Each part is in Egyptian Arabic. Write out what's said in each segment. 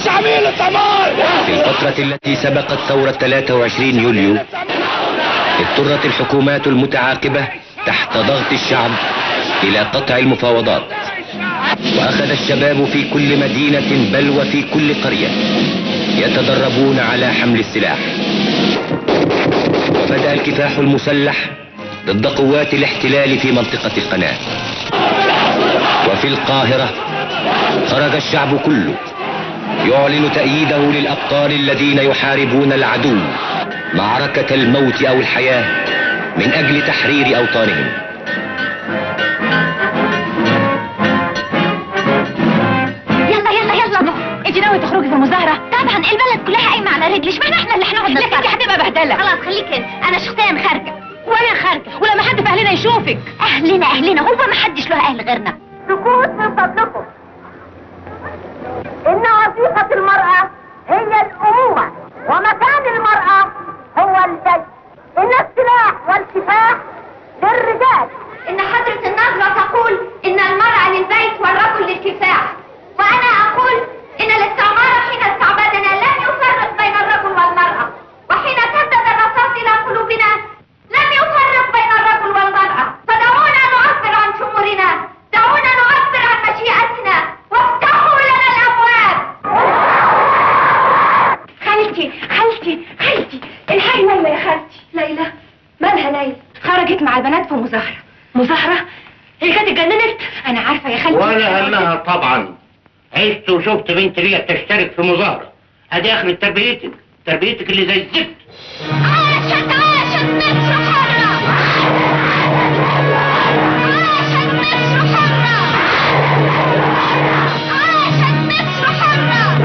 مش عميل الدمار في الفترة التي سبقت ثورة 23 يوليو اضطرت الحكومات المتعاقبة تحت ضغط الشعب إلى قطع المفاوضات وأخذ الشباب في كل مدينة بل وفي كل قرية يتدربون على حمل السلاح وبدأ الكفاح المسلح ضد قوات الاحتلال في منطقة القناة وفي القاهرة خرج الشعب كله يعلن تأييده للأبطال الذين يحاربون العدو معركة الموت أو الحياة من أجل تحرير أوطانهم يلا يلا يلا انت ناوي تخرجي في مظاهرة؟ طبعا البلد كلها قايمة على رجلي اشمعنى احنا اللي هنقعد لكن دي هتبقى بهدلة خلاص خليك انت انا شخصيا خارجة وانا خارجة ولما حد في اهلنا يشوفك اهلنا اهلنا هو ما حدش له اهل غيرنا سكوت من فضلكم إن وظيفة المرأة هي الأمومة ومكان المرأة هو البيت إن السلاح والكفاح للرجال ان حضرة النظرة تقول ان المرأة للبيت والرجل للكفاح وانا اقول ان الاستعمار حين استعبدنا لم يفرق بين الرجل والمرأة وحين سدد الرصاص الى قلوبنا لم يفرق بين الرجل والمرأة فدعونا نعبر عن شعورنا دعونا نعبر عن مشيئتنا وافتحوا لنا الابواب خالتي خالتي خالتي الحاج ليلى يا خالتي ليلى مالها ليلى خرجت مع البنات في مظاهرة مظاهرة هي كانت اتجننت انا عارفة يا خالتي ولا همها طبعا عشت وشفت بنت ليا تشترك في مظاهرة ادي اخر تربيتك تربيتك اللي زي الزفت عاشت عاشت مصر حرة عاشت مصر حرة عاشت مصر حرة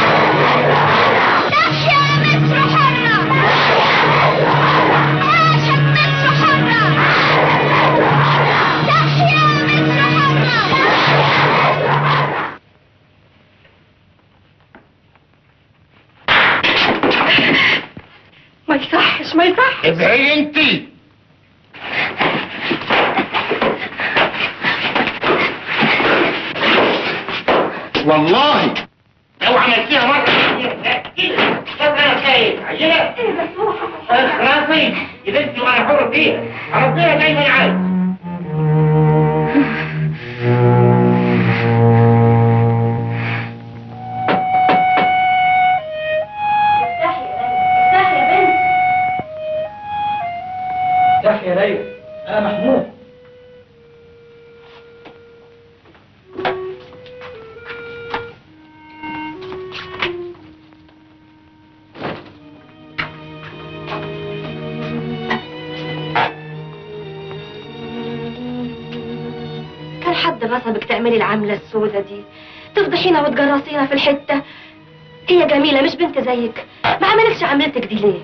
تحيا مصر حرة عاشت مصر حرة تحيا مصر حرة ما يصحش ما يصحش ابعي انت والله لو عملتيها مرة عجلة خلاصي يا بنتي وانا حر فيها ربنا دايما عايز افتحي يا بنت افتحي يا بنت يا يا ليلى انا محمود كان حد غصبك تعملي العملة السودة دي تفضحينا وتجرسينا في الحتة هي جميلة مش بنت زيك ما عملتش عملتك دي ليه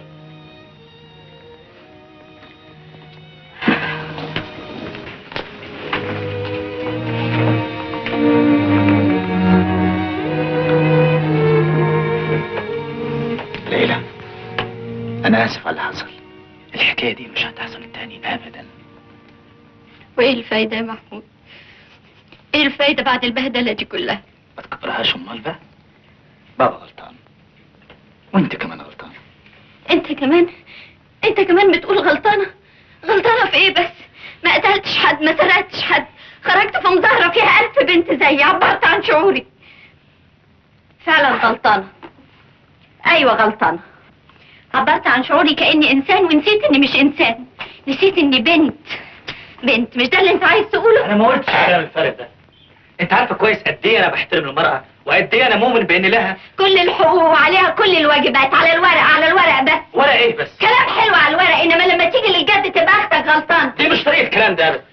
ليلى انا اسف على اللي حصل الحكايه دي مش هتحصل تاني ابدا وايه الفايدة يا محمود ايه الفايدة بعد البهدلة دي كلها ما تكبرهاش امال بقى بابا غلطان وانت كمان غلطان انت كمان انت كمان بتقول غلطانة غلطانة في ايه بس ما قتلتش حد ما سرقتش حد خرجت في مظاهرة فيها ألف بنت زيي عبرت عن شعوري فعلا غلطانة أيوة غلطانة عبرت عن شعوري كأني إنسان ونسيت إني مش إنسان نسيت إني بنت بنت مش ده اللي أنت عايز تقوله انا ما قلتش الكلام الفارغ ده انت عارفه كويس قد ايه انا بحترم المراه وقد ايه انا مؤمن بان لها كل الحقوق وعليها كل الواجبات على الورق على الورق بس ولا ايه بس كلام حلو على الورق إنما لما تيجي للجد تبقى أختك غلطان دي مش طريقه الكلام ده ابدا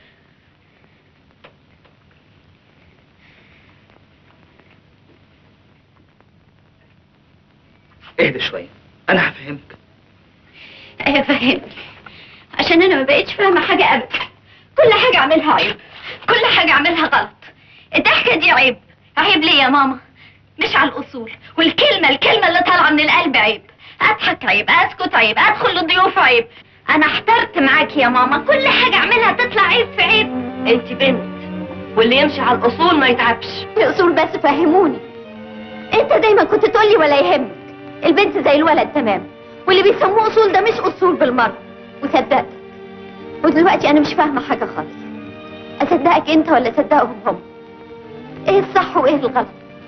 اهدى شويه انا هفهمك ايوه فهمني عشان انا ما بقتش فاهمه حاجه ابدا كل حاجه اعملها عيب كل حاجه اعملها غلط الضحكه دي عيب عيب ليه يا ماما مش على الاصول والكلمه الكلمه اللي طالعه من القلب عيب اضحك عيب اسكت عيب ادخل للضيوف عيب انا احترت معاكي يا ماما كل حاجه اعملها تطلع عيب في عيب انت بنت واللي يمشي على الاصول ما يتعبش الاصول بس فهموني انت دايما كنت تقولي ولا يهمك البنت زي الولد تمام واللي بيسموه اصول ده مش اصول بالمره وصدقتك ودلوقتي انا مش فاهمه حاجه خالص اصدقك انت ولا اصدقهم هم ايه الصح وايه الغلط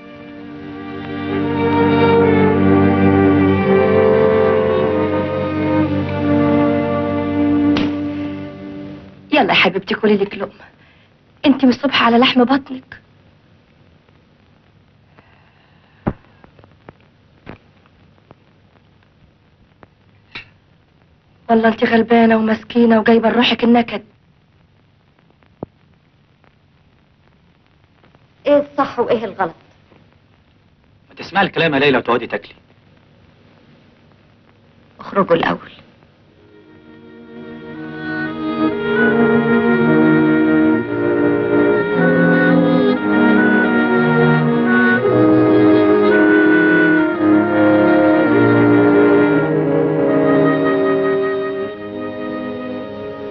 يلا يا حبيبتي كلي لك لقمه انت من الصبح على لحم بطنك والله انت غلبانه ومسكينه وجايبه لروحك النكد ايه الصح وايه الغلط ما تسمع الكلام يا ليلى وتقعدي تاكلي اخرجوا الاول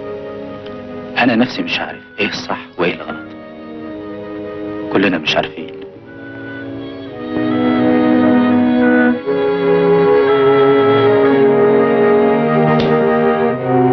انا نفسي مش عارف ايه الصح وايه الغلط كلنا مش عارفين